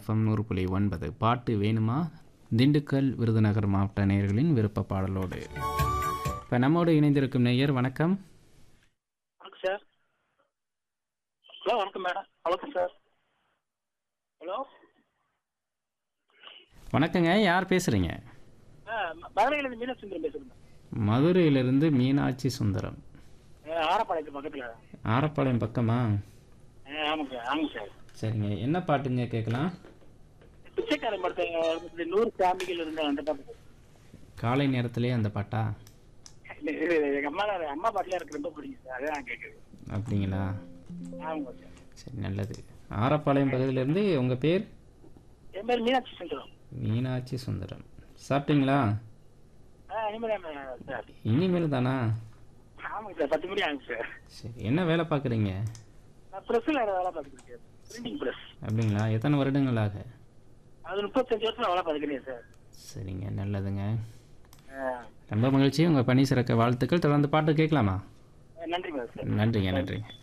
FM நூறு புள்ளி ஒன்பது பாட்டு வேணுமா திண்டுக்கல் விருதுநகர் மாவட்ட நேயர்களின் விருப்ப பாடலோடு இப்போ நம்மோடு இணைந்திருக்கும் நேயர் வணக்கம் வணக்கம் சார் ஹலோ வணக்கம் மேடம் வணக்கம் சார் ஹலோ வணக்கங்க யார் பேசுகிறீங்க ஆ மதுரையிலேருந்து மீனாட்சி சுந்தரம் பேசுகிறேன் மதுரையிலிருந்து மீனாட்சி சுந்தரம் ஆரப்பாளையத்து பக்கத்தில் ஆரப்பாளையம் பக்கமா ஆ ஆமாங்க சார் ஆமாங்க சார் சரிங்க என்ன பாட்டுங்க கேட்கலாம் பிச்சைக்காரன் படத்தை நூறு சாமிகள் இருந்த அந்த பாட்டு காலை நேரத்திலே அந்த பாட்டா இது எங்கள் அம்மா அம்மா பாட்டில் எனக்கு ரொம்ப பிடிக்கும் சார் அதான் நான் கேட்குறேன் அப்படிங்களா ஆமாங்க சார் சரி நல்லது ஆரப்பாளையம் பகுதியிலேருந்து உங்கள் பேர் என் பேர் மீனாட்சி சுந்தரம் மீனாட்சி சுந்தரம் சாப்பிட்டீங்களா ஆ இனிமேல் சார் இனிமேல் தானா ஆமாங்க சார் பத்து மணி ஆகுங்க சார் சரி என்ன வேலை பார்க்குறீங்க நான் ப்ரெஸ்ஸில் வேலை பார்த்துக்கிறேன் சார் பிரிண்டிங் ப்ரெஸ் அப்படிங்களா எத்தனை வருடங்களாக அது முப்பத்தஞ்சு வருஷம் வேலை பார்த்துக்கிறேன் சார் சரிங்க நல்லதுங்க ஆ ரொம்ப மகிழ்ச்சி உங்கள் பணி சிறக்க வாழ்த்துக்கள் தொடர்ந்து பாட்டு கேட்கலாமா நன்றி மேடம் சார் நன்றிங்க நன்றிங்க